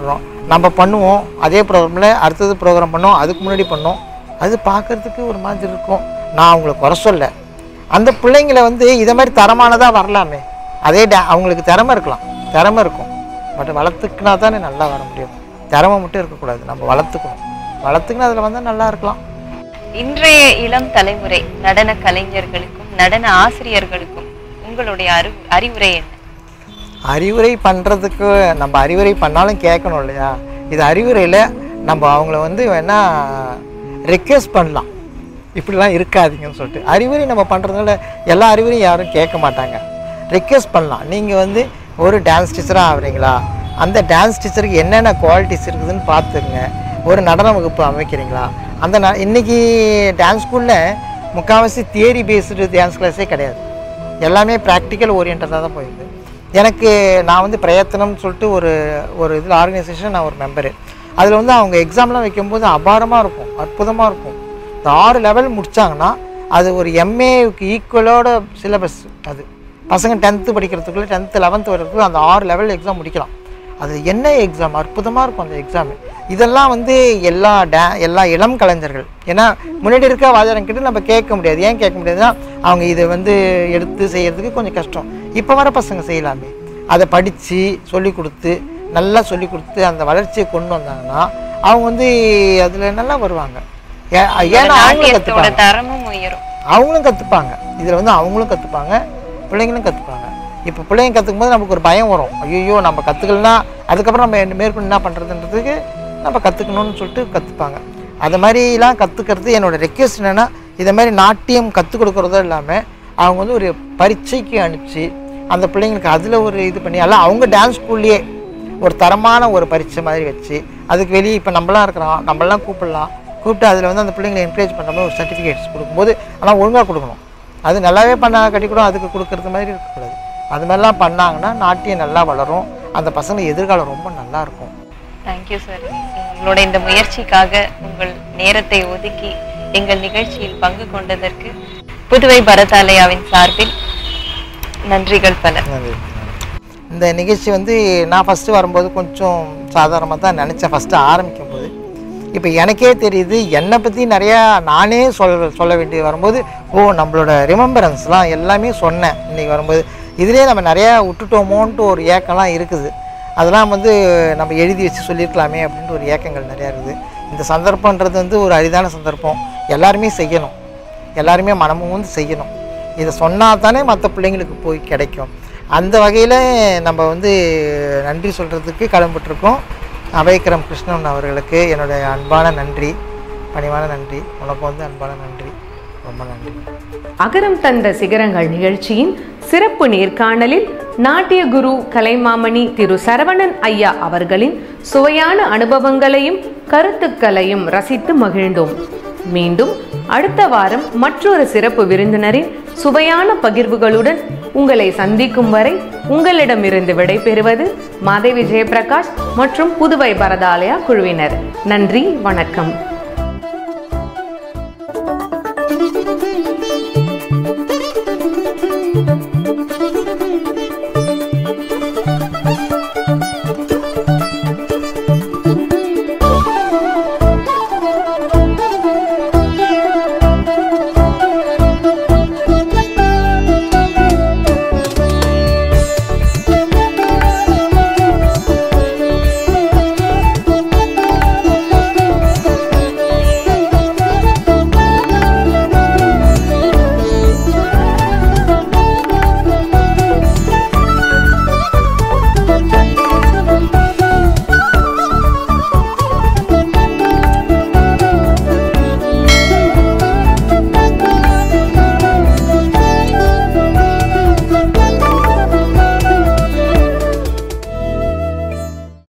நம்ம பண்ணுவோம் அதே ப்ரோக்ராமில் அடுத்தது ப்ரோக்ராம் பண்ணோம் அதுக்கு முன்னாடி பண்ணோம் அது பார்க்கறதுக்கு ஒரு மாதிரி இருக்கும் நான் அவங்கள குறை சொல்ல அந்த பிள்ளைங்கள வந்து இதை மாதிரி தரமானதாக வரலாமே அதே டே அவங்களுக்கு திறமை இருக்கலாம் திறமை இருக்கும் பட் வளர்த்துக்குனா தானே நல்லா வர முடியும் திறமை மட்டும் இருக்கக்கூடாது நம்ம வளர்த்துக்கணும் வளர்த்துக்குனா அதில் வந்தால் நல்லா இருக்கலாம் இன்றைய இளம் தலைமுறை நடன கலைஞர்களுக்கும் நடன ஆசிரியர்களுக்கும் உங்களுடைய அறி அறிவுரை என்ன அறிவுரை பண்ணுறதுக்கு நம்ம அறிவுரை பண்ணாலும் கேட்கணும் இல்லையா இது அறிவுரையில் நம்ம அவங்கள வந்து வேணா ரெக்வெஸ்ட் பண்ணலாம் இப்படிலாம் இருக்காதீங்கன்னு சொல்லிட்டு அறிவுரை நம்ம பண்ணுறதுனால எல்லா அறிவுரையும் யாரும் கேட்க மாட்டாங்க ரெக்வெஸ்ட் பண்ணலாம் நீங்கள் வந்து ஒரு டான்ஸ் டீச்சராக ஆகுறீங்களா அந்த டான்ஸ் டீச்சருக்கு என்னென்ன குவாலிட்டிஸ் இருக்குதுன்னு பார்த்துக்குங்க ஒரு நடன வகுப்பு அமைக்கிறீங்களா அந்த ந இன்றைக்கி டான்ஸ் ஸ்கூலில் முக்கால்வாசி தியரி பேஸ்டு டான்ஸ் கிளாஸே கிடையாது எல்லாமே ப்ராக்டிக்கல் ஓரியன்டாக தான் போயிடுது எனக்கு நான் வந்து பிரயத்தனம்னு சொல்லிட்டு ஒரு ஒரு இதில் ஆர்கனைசேஷன் நான் ஒரு மெம்பரு அதில் வந்து அவங்க எக்ஸாம்லாம் வைக்கும்போது அபாரமாக இருக்கும் அற்புதமாக இருக்கும் இந்த ஆறு லெவல் முடிச்சாங்கன்னா அது ஒரு எம்ஏக்கு ஈக்குவலோட சிலபஸ் அது பசங்க டென்த்து படிக்கிறதுக்குள்ளே டென்த்து லெவன்த்து வர்றதுக்கு அந்த ஆறு லெவல் எக்ஸாம் முடிக்கலாம் அது என்ன எக்ஸாம் அற்புதமாக இருக்கும் அந்த எக்ஸாமு இதெல்லாம் வந்து எல்லா டே எல்லா இளம் கலைஞர்கள் ஏன்னா முன்னாடி இருக்க வாத்தியாரங்கிட்ட நம்ம கேட்க முடியாது ஏன் கேட்க முடியாதுன்னா அவங்க இதை வந்து எடுத்து செய்யறதுக்கு கொஞ்சம் கஷ்டம் இப்போ வர பசங்க செய்யலாமே அதை படித்து சொல்லி கொடுத்து நல்லா சொல்லி கொடுத்து அந்த வளர்ச்சியை கொண்டு வந்தாங்கன்னா அவங்க வந்து அதில் நல்லா வருவாங்க ஏ- ஏன்னா அவங்களும் நாட்டியத்தோட கற்றுப்பாங்க தரமும் உயரும் அவங்களும் கற்றுப்பாங்க இதில் வந்து அவங்களும் கற்றுப்பாங்க பிள்ளைங்களும் கற்றுப்பாங்க இப்போ பிள்ளைங்க கற்றுக்கும் போது நமக்கு ஒரு பயம் வரும் ஐயோ நம்ம கற்றுக்கலனா அதுக்கப்புறம் நம்ம என்ன- மேற்கொண்டு என்ன பண்ணுறதுன்றதுக்கு நம்ம கற்றுக்கணும்னு சொல்லிட்டு கற்றுப்பாங்க அது மாதிரிலாம் கற்றுக்கிறது என்னோட ரெக்வெஸ்ட் என்னென்னா இதை மாதிரி நாட்டியம் கற்றுக் கொடுக்குறதோ இல்லாமல் அவங்க வந்து ஒரு பரீட்சைக்கு அனுப்பிச்சு அந்த பிள்ளைங்களுக்கு அதில் ஒரு இது பண்ணி எல்லாம் அவங்க டான்ஸ் ஸ்கூல்லையே ஒரு தரமான ஒரு பரீட்சை மாதிரி வச்சு அதுக்கு வெளியே இப்போ நம்மளாம் இருக்கிறோம் நம்மளாம் கூப்பிடலாம் கூப்பிட்டு அதில் வந்து அந்த பிள்ளைங்களை என்கரேஜ் பண்ணுற மாதிரி ஒரு சர்டிஃபிகேட்ஸ் கொடுக்கும்போது ஆனால் ஒழுங்காக கொடுக்கணும் அது நல்லாவே பண்ண கட்டி கூட அதுக்கு கொடுக்கறது மாதிரி இருக்கக்கூடாது அது மாதிரிலாம் பண்ணாங்கன்னா நாட்டியம் நல்லா வளரும் அந்த பசங்க எதிர்காலம் ரொம்ப நல்லா இருக்கும் தேங்க்யூ சார் உங்களோட இந்த முயற்சிக்காக உங்கள் நேரத்தை ஒதுக்கி எங்கள் நிகழ்ச்சியில் பங்கு கொண்டதற்கு புதுவை பரதாலயாவின் சார்பில் நன்றிகள் பல நன்றி. இந்த நிகழ்ச்சி வந்து நான் ஃபஸ்ட்டு வரும்போது கொஞ்சம் சாதாரணமாக தான் நினச்சேன் ஃபஸ்ட்டு ஆரம்பிக்கும் போது இப்போ எனக்கே தெரியுது என்னை பற்றி நிறையா நானே சொல்ல சொல்ல வேண்டிய வரும்போது ஓ நம்மளோட ரிமெம்பரன்ஸ்லாம் எல்லாமே சொன்னேன் இன்றைக்கி வரும்போது இதுலேயே நம்ம நிறையா விட்டுட்டோமோன்ட்டு ஒரு ஏக்கம்லாம் இருக்குது அதெல்லாம் வந்து நம்ம எழுதி வச்சு சொல்லியிருக்கலாமே அப்படின்ட்டு ஒரு ஏக்கங்கள் நிறையா இருக்குது இந்த சந்தர்ப்பன்றது வந்து ஒரு அரிதான சந்தர்ப்பம் எல்லாருமே செய்யணும் எல்லாருமே மனமும் வந்து செய்யணும் இதை சொன்னால் தானே மற்ற பிள்ளைங்களுக்கு போய் கிடைக்கும் அந்த வகையில் நம்ம வந்து நன்றி சொல்கிறதுக்கு கடன்பட்டிருக்கோம் அபயக்கரம் கிருஷ்ணன் அவர்களுக்கு என்னுடைய அன்பான நன்றி பணிவான நன்றி உனக்கு வந்து அன்பான நன்றி ரொம்ப நன்றி அகரம் தந்த சிகரங்கள் நிகழ்ச்சியின் சிறப்பு நேர்காணலில் நாட்டிய குரு கலைமாமணி திரு சரவணன் ஐயா அவர்களின் சுவையான அனுபவங்களையும் கருத்துக்களையும் ரசித்து மகிழ்ந்தோம் மீண்டும் அடுத்த வாரம் மற்றொரு சிறப்பு விருந்தினரின் சுவையான பகிர்வுகளுடன் உங்களை சந்திக்கும் வரை உங்களிடமிருந்து விடைபெறுவது மாதவி ஜெயபிரகாஷ் மற்றும் புதுவை பரதாலயா குழுவினர் நன்றி வணக்கம்